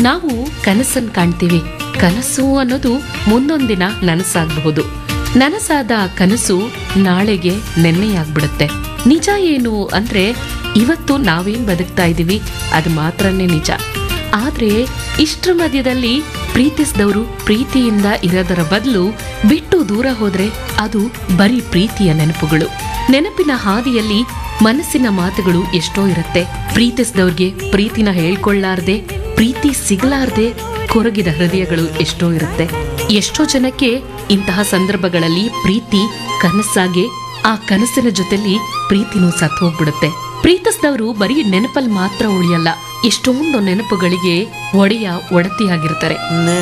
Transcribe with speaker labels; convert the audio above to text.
Speaker 1: ನಾವು ಕನಸನ್ ಕಾಣ್ತೀವಿ ಕನಸು ಅನ್ನೋದು ಮುಂದೊಂದಿನ ನನಸಾಗಬಹುದು ನನಸಾದ ಕನಸು ನಾಳೆಗೆ ನೆನ್ನೆಯಾಗ್ಬಿಡುತ್ತೆ ನಿಜ ಏನು ಅಂದ್ರೆ ಇವತ್ತು ನಾವೇನ್ ಬದುಕ್ತಾ ಇದೀವಿ ಅದು ಮಾತ್ರನೇ ನಿಜ ಆದ್ರೆ ಇಷ್ಟ್ರ ಮಧ್ಯದಲ್ಲಿ ಪ್ರೀತಿಸಿದವರು ಪ್ರೀತಿಯಿಂದ ಇರೋದರ ಬದಲು ಬಿಟ್ಟು ದೂರ ಹೋದ್ರೆ ಅದು ಬರೀ ಪ್ರೀತಿಯ ನೆನಪುಗಳು ನೆನಪಿನ ಹಾದಿಯಲ್ಲಿ ಮನಸ್ಸಿನ ಮಾತುಗಳು ಎಷ್ಟೋ ಇರುತ್ತೆ ಪ್ರೀತಿಸಿದವ್ರಿಗೆ ಪ್ರೀತಿನ ಹೇಳ್ಕೊಳ್ಳಾರ್ದೆ ಪ್ರೀತಿ ಸಿಗಲಾರ್ದೆ ಕೊರಗಿದ ಹೃದಯಗಳು ಎಷ್ಟೋ ಇರುತ್ತೆ ಎಷ್ಟೋ ಜನಕ್ಕೆ ಇಂತಹ ಸಂದರ್ಭಗಳಲ್ಲಿ ಪ್ರೀತಿ ಕನಸಾಗೆ ಆ ಕನಸಿನ ಜೊತೆಲಿ ಪ್ರೀತಿನೂ ಸತ್ತು ಹೋಗ್ಬಿಡುತ್ತೆ ಪ್ರೀತಿಸಿದವರು ಬರೀ ನೆನಪಲ್ಲಿ ಮಾತ್ರ ಉಳಿಯಲ್ಲ ಎಷ್ಟೊಂದು ನೆನಪುಗಳಿಗೆ ಒಡೆಯ ಒಡತಿಯಾಗಿರ್ತಾರೆ